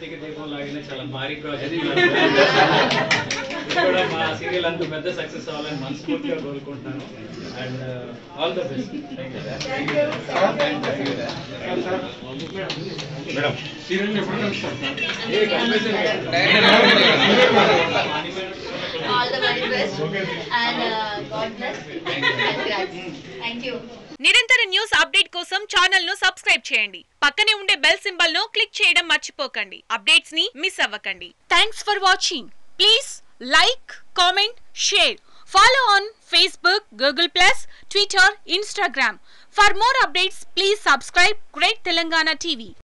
కార్తీక దీపం లాగానే చాలా భారీ ప్రాజెక్ట్ ఇది కూడా మా సీరియల్ అంత పెద్ద సక్సెస్ అవ్వాలని మనస్ఫూర్తిగా కోరుకుంటున్నాను and all the best thank you madam All the very best and uh, God bless. Congrats. Thank you. నిరంతర న్యూస్ అప్డేట్ కోసం ఛానల్ ను సబ్స్క్రైబ్ చేయండి పక్కనే ఉండే బెల్ సింబల్ ను క్లిక్ చేయడం మర్చిపోకండి అప్డేట్స్ ని మిస్ అవ్వకండి thanks for watching please like comment share follow on Facebook Google plus Twitter Instagram for more updates please subscribe great Telangana TV